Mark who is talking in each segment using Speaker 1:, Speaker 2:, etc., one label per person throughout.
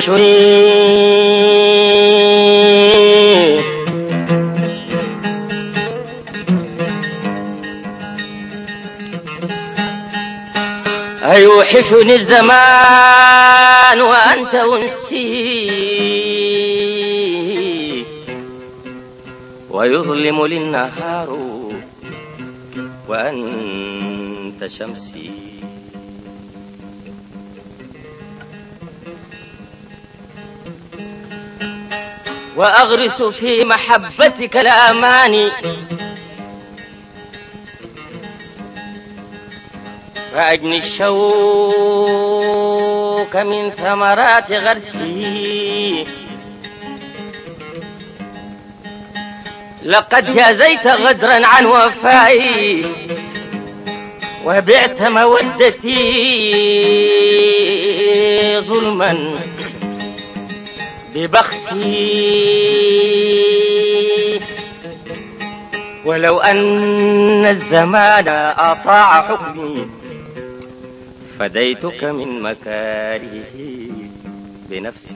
Speaker 1: يوحشني أيوحشني الزمان وأنت أنسي ويظلم لي النهار وأنت شمسي وأغرس في محبتك الأماني فأجني الشوك من ثمرات غرسي لقد جازيت غدرا عن وفائي وبعت مودتي ظلما ببخسي ولو أن الزمان أطاع حكمي فديتك من مكاره بنفسي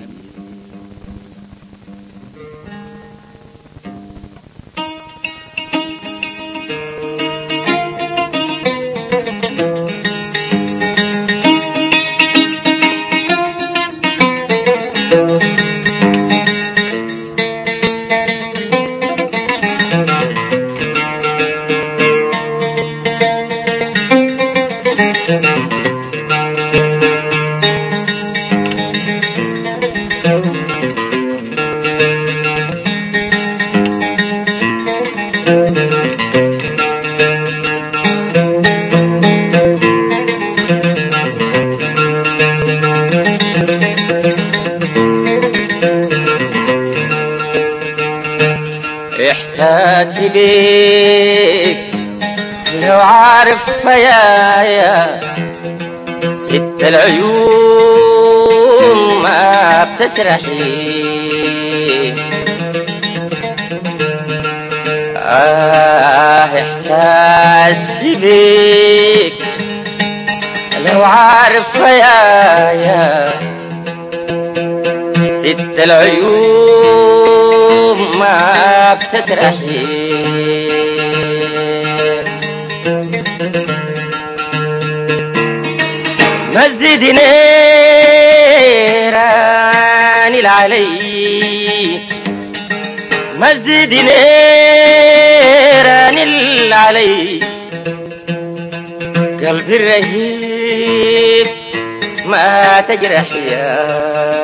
Speaker 1: إحساسي بيك لو عارف يا يا ست العيون ما بتسرحي آه إحساسي بيك لو عارف يا يا ست العيون ما بتسرحي مزد نيران العلي مزد نيران العلي قلبي الرهيب ما تجرح يا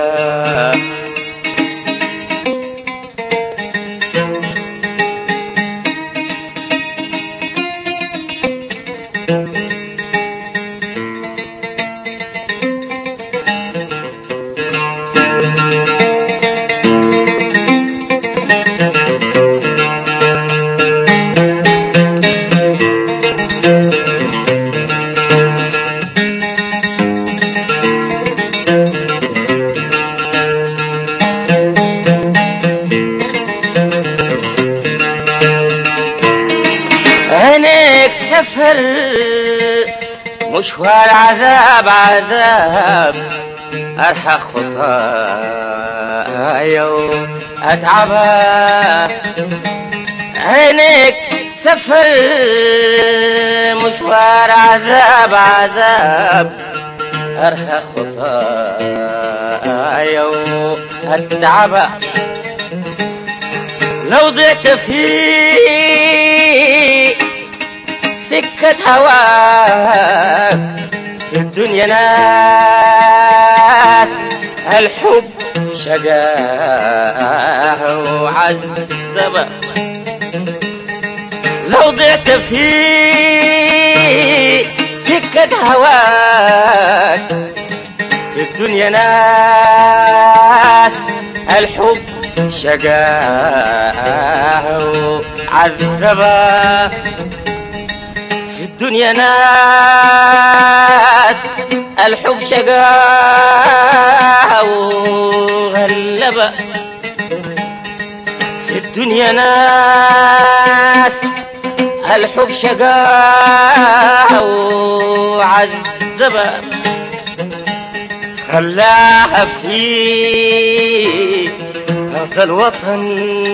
Speaker 1: عينيك سفر مشوار عذاب عذاب ارحى خطايا واتعبها عينيك سفر مشوار عذاب عذاب ارحى خطايا واتعبها لو ضعت في سكة هواك في الدنيا ناس الحب شقاه وعذبه لو ضعت في سكة هواك في الدنيا ناس الحب شقاه وعذبه في الدنيا ناس الحب شقاه وغلبه في الدنيا ناس الحب شقاه وعذبه خلاها في هذا الوطن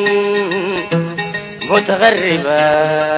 Speaker 1: متغربة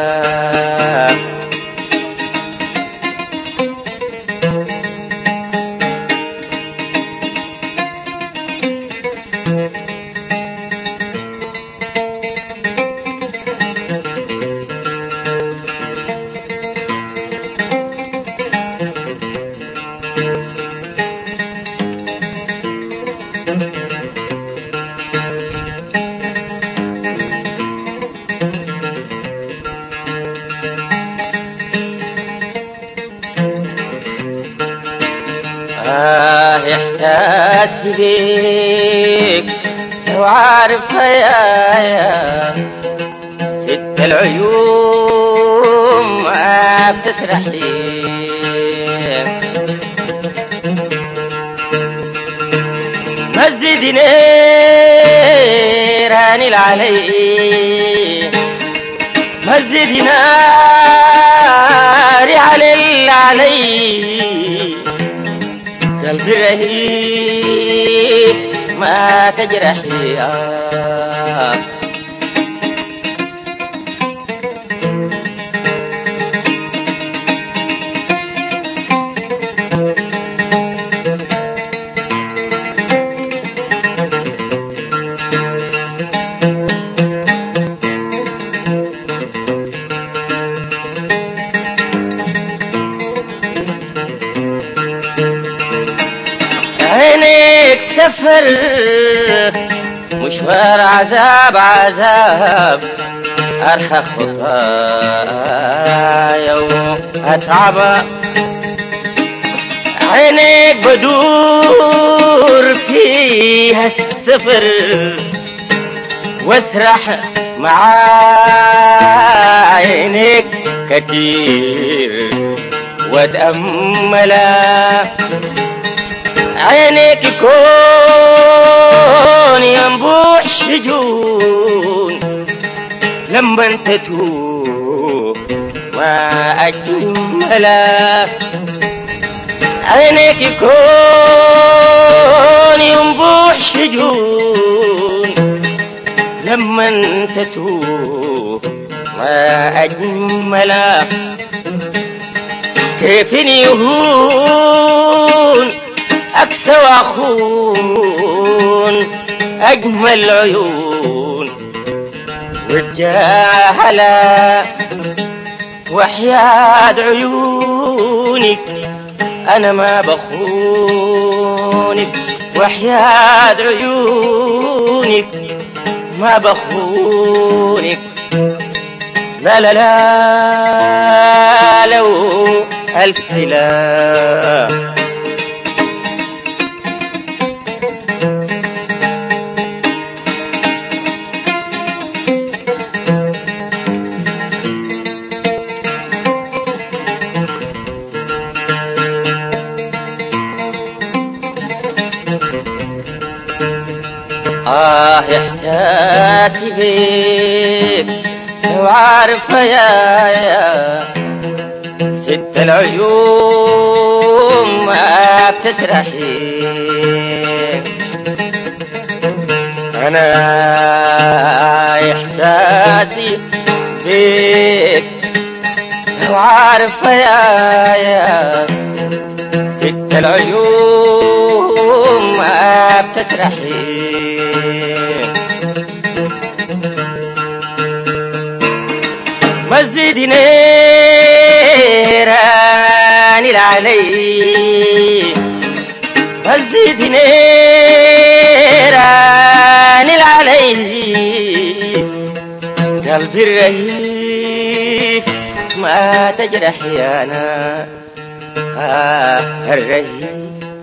Speaker 1: آه إحساسي بيك لو عارف يا يا ست العيون ما بتسرح لي مزد نيراني العلي مزد ناري علي العلي قلبي رهيب ما تجرحي آه عينيك سفر مشوار عذاب عذاب أرخى خطايا وأتعب عينيك بدور فيها السفر واسرح مع عينيك كتير واتأملا عينيك يكون ينبوع شجون لما تتوه ما أجملا عينيك يكون ينبوع شجون لما تتوه ما أجملا كيف يهون أكسى وأخون أجمل عيون والجاهلة وحياد عيونك أنا ما بخونك وحياد عيونك ما بخونك لا لا لا لو ألف لا آه إحساسي بيك لو عارف يا يا ست العيون ما بتسرحي أنا إحساسي بيك لو عارف يا يا ست العيون ما بتسرحي مزد نيران العلي مزد نيران العلي قلبي الرهيف ما تجرح يا انا آه الرهيف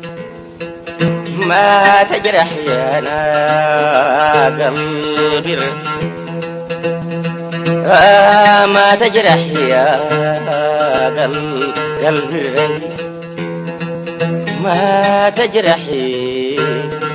Speaker 1: ما تجرح يا انا قلبي الرهيف آه ما تجرح يا قلب قلبي ما تجرحي